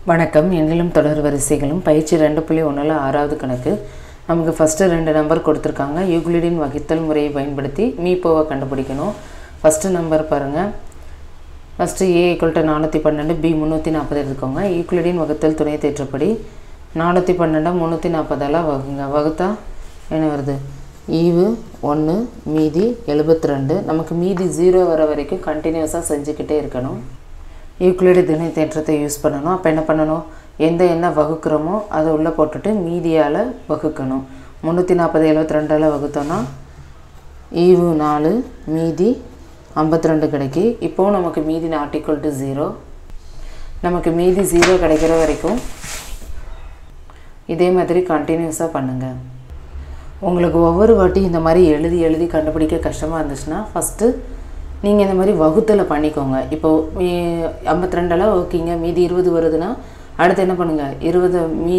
வணக்கம் எண்ணிலும் தொடர் வரிசைகளும் பயிற்சி ரெண்டு புள்ளி ஒன்றில் ஆறாவது கணக்கு நமக்கு ஃபஸ்ட்டு ரெண்டு நம்பர் கொடுத்துருக்காங்க யூக்ளிடின் வகித்தல் முறையை பயன்படுத்தி மீப்போவை கண்டுபிடிக்கணும் ஃபஸ்ட்டு நம்பர் பாருங்கள் ஃபஸ்ட்டு ஏ ஈக்குவல் டு நானூற்றி பன்னெண்டு பி முந்நூற்றி நாற்பது எடுத்துக்கோங்க யூக்ளிடின் வகுத்தல் துணை தேற்றப்படி நானூற்றி பன்னெண்டை முந்நூற்றி நாற்பதால் வகுங்க வகுத்தா என்ன வருது ஈவு ஒன்று மீதி எழுபத்தி ரெண்டு நமக்கு மீதி ஜீரோ வர வரைக்கும் கண்டினியூஸாக செஞ்சுக்கிட்டே இருக்கணும் யூக்ளிடு திணை தேற்றத்தை யூஸ் பண்ணணும் அப்போ என்ன பண்ணணும் எந்த எண்ணெய் வகுக்கிறோமோ அதை உள்ளே போட்டுட்டு மீதியால் வகுக்கணும் முந்நூற்றி நாற்பது எழுபத்தி ரெண்டால் வகுத்தோன்னா ஈவு நாலு மீதி ஐம்பத்தி ரெண்டு கிடைக்கி இப்போவும் நமக்கு மீதி நாட் ஈக்குவல் டு ஜீரோ நமக்கு மீதி ஜீரோ கிடைக்கிற வரைக்கும் இதே மாதிரி கண்டினியூஸாக பண்ணுங்கள் உங்களுக்கு ஒவ்வொரு வாட்டி இந்த மாதிரி எழுதி எழுதி கண்டுபிடிக்க கஷ்டமாக இருந்துச்சுன்னா ஃபஸ்ட்டு நீங்கள் இந்த மாதிரி வகுத்தலை பண்ணிக்கோங்க இப்போது ஐம்பத்தி ரெண்டெல்லாம் ஓகேங்க மீதி இருபது வருதுன்னா அடுத்து என்ன பண்ணுங்கள் இருபது மீ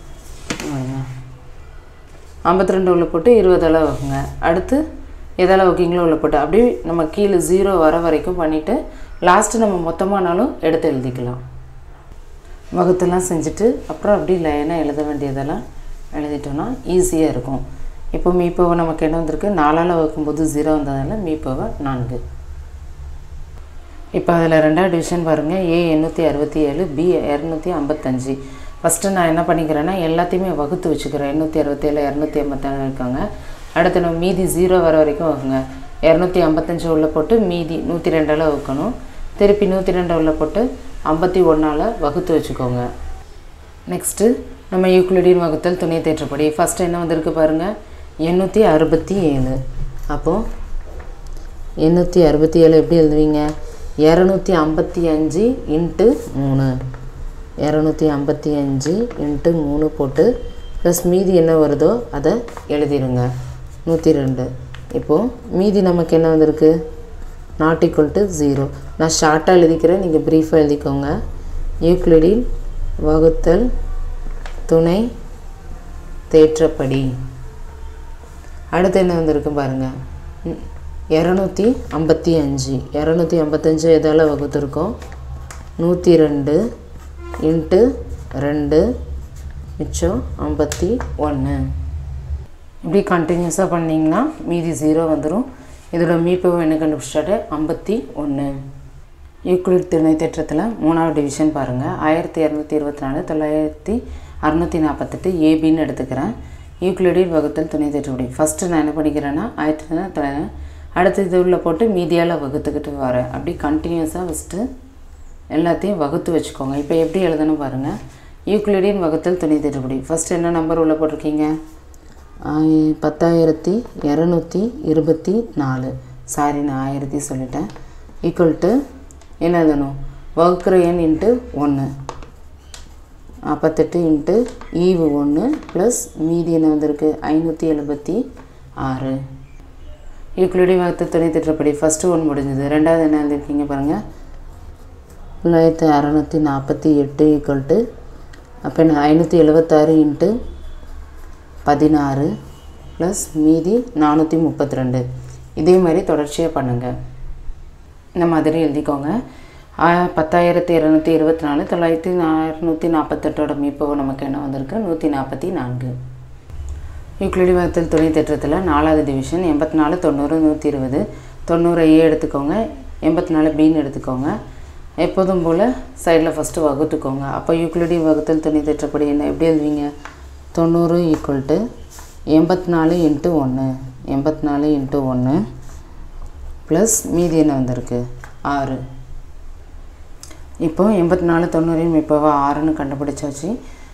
ஐம்பத்தி ரெண்டு உள்ள போட்டு இருபதெல்லாம் வகுங்க அடுத்து எதெல்லாம் ஓகேங்களோ உள்ள போட்டு அப்படியே நம்ம கீழே ஜீரோ வர வரைக்கும் பண்ணிவிட்டு லாஸ்ட்டு நம்ம மொத்தமானாலும் எடுத்து எழுதிக்கலாம் வகுத்தெல்லாம் செஞ்சுட்டு அப்புறம் அப்படி லைனாக எழுத வேண்டியதெல்லாம் எழுதிட்டோன்னா ஈஸியாக இருக்கும் இப்போ மீப்போவை நமக்கு என்ன வந்திருக்கு நாலால் வகுக்கும்போது ஜீரோ வந்ததால மீப்போவை நான்கு இப்போ அதில் ரெண்டாவது டிவிஷன் பாருங்கள் ஏ எண்ணூற்றி அறுபத்தி ஏழு பி இரநூத்தி ஐம்பத்தஞ்சு ஃபஸ்ட்டு நான் என்ன பண்ணிக்கிறேன்னா எல்லாத்தையுமே வகுத்து வச்சுக்கிறேன் எண்ணூற்றி அறுபத்தேழு இரநூத்தி ஐம்பத்தேழு இருக்காங்க அடுத்து நம்ம மீதி ஜீரோ வர வரைக்கும் வகுங்க இரநூத்தி ஐம்பத்தஞ்சு உள்ளே போட்டு மீதி நூற்றி ரெண்டால் வகுக்கணும் திருப்பி நூற்றி ரெண்டு உள்ள போட்டு ஐம்பத்தி ஒன்றால் வகுத்து வச்சுக்கோங்க நெக்ஸ்ட்டு நம்ம யூக்ளிடின் வகுத்தல் துணை தேற்றப்படி ஃபஸ்ட்டு என்ன வந்திருக்கு பாருங்கள் எண்ணூற்றி அறுபத்தி ஏழு அப்போது எண்ணூற்றி அறுபத்தி ஏழு எப்படி எழுதுவீங்க இரநூத்தி ஐம்பத்தி அஞ்சு இன்ட்டு மூணு இரநூத்தி ஐம்பத்தி அஞ்சு இன்ட்டு மூணு போட்டு ப்ளஸ் மீதி என்ன வருதோ அதை எழுதிடுங்க நூற்றி ரெண்டு இப்போது மீதி நமக்கு என்ன வந்திருக்கு நாட் ஈக்குவல் டு ஜீரோ நான் ஷார்ட்டாக எழுதிக்கிறேன் நீங்கள் ப்ரீஃபாக எழுதிக்கோங்க யூக்ளிடின் வகுத்தல் துணை தேற்றப்படி அடுத்து என்ன வந்திருக்கு பாருங்கள் இரநூத்தி ஐம்பத்தி அஞ்சு இரநூத்தி ஐம்பத்தஞ்சு எதால் வகுத்துருக்கோம் நூற்றி ரெண்டு இன்ட்டு ரெண்டு மிச்சம் ஐம்பத்தி ஒன்று இப்படி கண்டினியூஸாக பண்ணிங்கன்னா மீதி ஜீரோ வந்துடும் இதோட மீப்பவும் என்ன கண்டுபிடிச்சாட்டு ஐம்பத்தி ஒன்று யூக்ளிட் துணை தேற்றத்தில் மூணாவது டிவிஷன் பாருங்கள் ஆயிரத்தி இரநூத்தி இருபத்தி நாலு தொள்ளாயிரத்தி அறநூற்றி நாற்பத்தெட்டு ஏபின்னு எடுத்துக்கிறேன் யூக்ளிடின் வகுத்தல் துணை தேற்றப்படி ஃபஸ்ட்டு நான் என்ன பண்ணிக்கிறேன்னா ஆயிரத்தி அடுத்து இது உள்ள போட்டு மீதியால் வகுத்துக்கிட்டு வரேன் அப்படி கண்டினியூஸாக ஃபஸ்ட்டு எல்லாத்தையும் வகுத்து வச்சுக்கோங்க இப்போ எப்படி எழுதணும் பாருங்கள் யூக்ளிடின் வகுத்தல் துணை தேற்றப்படி ஃபஸ்ட்டு என்ன நம்பர் உள்ளே போட்டிருக்கீங்க பத்தாயிரத்தி இரநூத்தி இருபத்தி நாலு சாரி நான் ஆயிரத்தி சொல்லிட்டேன் ஈக்குவல் டு என்ன எழுதணும் வகுக்கிற எண் இன்ட்டு ஒன்று நாற்பத்தெட்டு இன்ட்டு ஈவு ஒன்று ப்ளஸ் மீதி என்ன வந்திருக்கு ஐநூற்றி எழுபத்தி ஆறு யூக்ளிடி வகுத்து துணை திட்டப்படி ஃபஸ்ட்டு ஒன்று முடிஞ்சது ரெண்டாவது என்ன எழுதிருக்கீங்க பாருங்கள் தொள்ளாயிரத்தி அறநூற்றி நாற்பத்தி எட்டு ஈக்குவல் டு அப்போ என்ன ஐநூற்றி எழுபத்தாறு இன்ட்டு பதினாறு ப்ளஸ் மீதி நானூற்றி முப்பத்தி ரெண்டு இதே மாதிரி தொடர்ச்சியாக பண்ணுங்கள் இந்த மாதிரி எழுதிக்கோங்க பத்தாயிரத்தி இரநூத்தி இருபத்தி நாலு தொள்ளாயிரத்தி அறுநூற்றி நாற்பத்தெட்டோட மீப்போ நமக்கு என்ன வந்திருக்கு நூற்றி நாற்பத்தி நான்கு யூக்ளிடி வகத்தில் துணை திட்டத்தில் நாலாவது டிவிஷன் எண்பத்தி நாலு தொண்ணூறு நூற்றி இருபது தொண்ணூறு ஏ எடுத்துக்கோங்க எண்பத்தி நாலு பின்னு எடுத்துக்கோங்க எப்போதும் போல் சைடில் ஃபஸ்ட்டு வகுத்துக்கோங்க அப்போ யூக்ளிடி வகுத்தல் துணை திட்டப்படி என்ன எப்படி எழுதுவீங்க தொண்ணூறு ஈக்குவல் டு எண்பத்தி நாலு இன்ட்டு ஒன்று எண்பத்தி நாலு இன்ட்டு ஒன்று ப்ளஸ் மீதி என்ன வந்திருக்கு ஆறு இப்போ எண்பத்தி நாலு தொண்ணூறையும் இப்போவா ஆறுன்னு கண்டுபிடிச்சாச்சு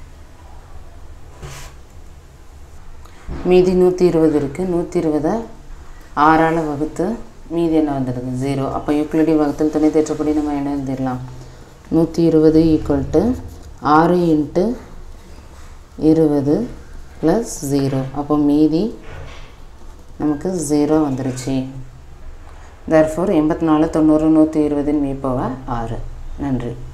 மீதி நூற்றி இருபது இருக்குது நூற்றி இருபதை ஆறால் வகுத்து மீதி என்ன வந்துடுது ஜீரோ அப்போ யூக்ளிடி வகுத்தல் துணை தேற்றப்படி நம்ம என்ன எழுதிடலாம் நூற்றி இருபது ஈக்குவல் டு ஆறு இன்ட்டு இருபது ப்ளஸ் ஜீரோ அப்போ மீதி நமக்கு ஜீரோ வந்துருச்சு தர்ஃபோர் எண்பத்தி நாலு தொண்ணூறு நூற்றி இருபதுன்னு மீப்போவா ஆறு நன்றி